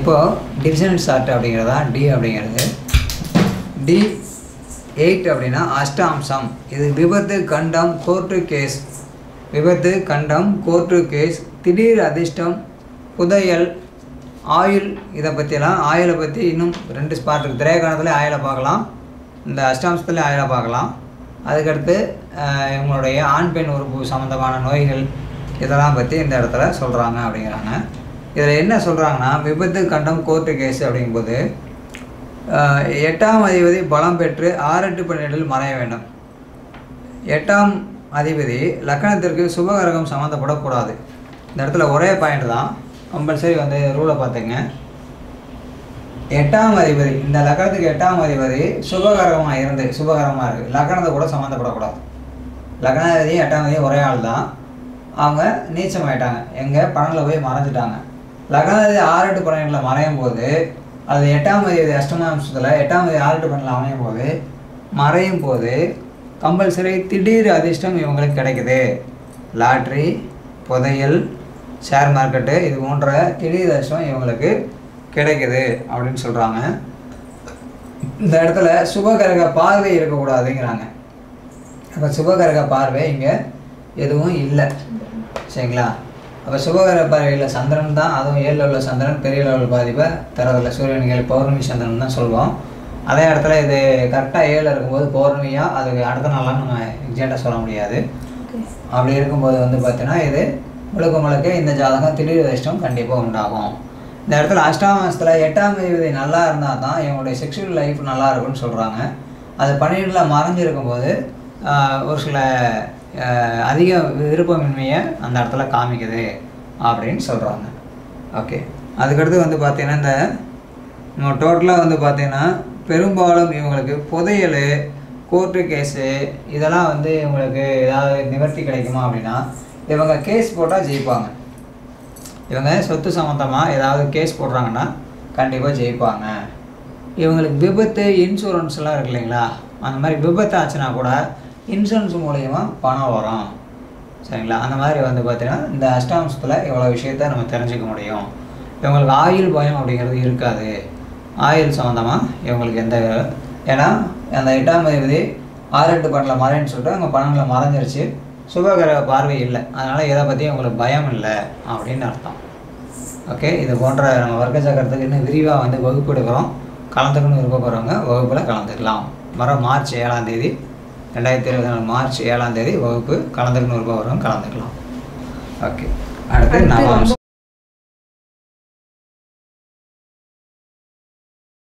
இப்போது divisional chart அப்படிங்கிறதா D அப்படிங்கிறது டி எயிட் அப்படின்னா அஷ்டாம்சம் இது விபத்து கண்டம் கோர்ட்டு கேஸ் விபத்து கண்டம் கோர்ட்டு கேஸ் திடீர் அதிர்ஷ்டம் புதையல் ஆயுள் இதை பற்றியெல்லாம் ஆயுளை பற்றி இன்னும் ரெண்டு ஸ்பாட் இருக்குது திரையகாலத்தில் ஆயுளை பார்க்கலாம் இந்த அஷ்டாம்சத்துலேயும் ஆயுளை பார்க்கலாம் அதுக்கடுத்து ஆஹ், இவங்களுடைய ஆண் பெண் உறுப்பு சம்மந்தமான நோய்கள் இதெல்லாம் பற்றி இந்த இடத்துல சொல்கிறாங்க அப்படிங்கிறாங்க இதில் என்ன சொல்கிறாங்கன்னா விபத்து கண்டம் கோர்ட்டு கேஸ் அப்படிங்கும்போது ஆஹ், எட்டாம் அதிபதி பலம் பெற்று ஆறு எட்டு பன்னிரெண்டில் மறைய வேண்டும் எட்டாம் அதிபதி லக்கணத்திற்கு சுபகரகம் சம்மந்தப்படக்கூடாது இந்த இடத்துல ஒரே பாயிண்ட் தான் கம்பல்சரி வந்து ரூலை பார்த்துங்க எட்டாம் அதிபதி இந்த லக்கணத்துக்கு எட்டாம் அதிபதி சுபகரகமாக இருந்து சுபகரமாக இருக்குது லக்கணத்தை கூட சம்மந்தப்படக்கூடாது லக்னாதிபதி எட்டாம் அதிபதி ஒரே ஆள் தான் அவங்க நீச்சமாயிட்டாங்க எங்கே பன்னெண்டில் போய் மறைஞ்சிட்டாங்க லக்னாதிபதி ஆறு எட்டு பன்னெண்டில் மறையும் போது அது எட்டாம் அதிபதி அஷ்டமாம்சத்தில் எட்டாம் அதிபதி ஆறு எட்டு பன்னெண்டில் அமையும் போது மறையும் போது கம்பல்சரி திடீர் அதிர்ஷ்டம் இவங்களுக்கு கிடைக்குது லாட்ரி புதையல் ஷேர் மார்க்கெட்டு இது போன்ற திடீர் அதிர்ஷ்டம் இவங்களுக்கு கிடைக்குது அப்படின்னு சொல்கிறாங்க இந்த இடத்துல சுபகரக பார்வை இருக்கக்கூடாதுங்கிறாங்க அப்போ சுபகரக பார்வை இங்கே எதுவும் இல்லை சரிங்களா அப்போ சுபகரக பார்வையில் சந்திரன் தான் அதுவும் ஏழில் உள்ள சந்திரன் பெரிய லெவல் பாதிப்பை தரதில்லை சூரியன் ஏழு பௌர்ணமி சந்திரன் தான் சொல்லுவோம் அதே இடத்துல இது கரெக்டாக ஏழில் இருக்கும்போது பௌர்ணமியாக அதுக்கு அடுத்த நாளாக நம்ம எக்ஸாக்டாக சொல்ல முடியாது அப்படி இருக்கும்போது வந்து பார்த்தீங்கன்னா இது முழுக்க முழுக்க இந்த ஜாதகம் திடீர் அதிர்ஷ்டம் கண்டிப்பாக உண்டாகும் இந்த இடத்துல அஷ்டாம் மாதத்தில் எட்டாம் தேதி நல்லா இருந்தால் தான் இவங்களுடைய செக்ஷுவல் லைஃப் நல்லா இருக்கும்னு சொல்கிறாங்க அது பன்னிரெண்டில் மறைஞ்சிருக்கும் போது ஆஹ், ஒரு சில ஆஹ், அதிக விருப்பமின்மையை அந்த இடத்துல காமிக்குது அப்படின்னு சொல்கிறாங்க ஓகே அதுக்கடுத்து வந்து பார்த்தீங்கன்னா இந்த நம்ம டோட்டலாக வந்து பார்த்தீங்கன்னா பெரும்பாலும் இவங்களுக்கு புதையல் கோர்ட்டு கேஸு இதெல்லாம் வந்து இவங்களுக்கு ஏதாவது நிவர்த்தி கிடைக்குமா அப்படின்னா இவங்க கேஸ் போட்டால் ஜெயிப்பாங்க இவங்க சொத்து சம்மந்தமாக ஏதாவது கேஸ் போடுறாங்கன்னா கண்டிப்பாக ஜெயிப்பாங்க இவங்களுக்கு விபத்து இன்சூரன்ஸ்லாம் இருக்கு இல்லைங்களா அந்த மாதிரி விபத்து ஆச்சுன்னா கூட இன்சூரன்ஸ் மூலயமா பணம் வரும் சரிங்களா அந்த மாதிரி வந்து பார்த்தீங்கன்னா இந்த அஷ்டாம்சத்தில் இவ்வளோ விஷயத்த நம்ம தெரிஞ்சுக்க முடியும் இவங்களுக்கு ஆயுள் பயம் அப்படிங்கிறது இருக்காது ஆயுள் சம்மந்தமாக இவங்களுக்கு எந்த ஏன்னா அந்த எட்டாம் தேதி ஆறு எட்டு பன்னெண்டில் மறைன்னு சொல்லிட்டு அவங்க பன்னெண்டில் மறைஞ்சிருச்சு சுபகிரக பார்வை இல்லை அதனால் இதை பற்றி உங்களுக்கு பயம் இல்லை அப்படின்னு அர்த்தம் ஓகே இது போன்ற நம்ம வர்க்க சக்கரத்துக்கு இன்னும் விரிவாக வந்து வகுப்பு எடுக்கிறோம் கலந்துக்கணும்னு விருப்பப்படுறவங்க வகுப்பில் கலந்துக்கலாம் வர மார்ச் ஏழாம் தேதி ரெண்டாயிரத்தி இருபத்தி நாலு மார்ச் ஏழாம் தேதி வகுப்பு கலந்துக்கணும் விருப்பப்படுறவங்க கலந்துக்கலாம் ஓகே அடுத்து அடுத்து நவாம்சம்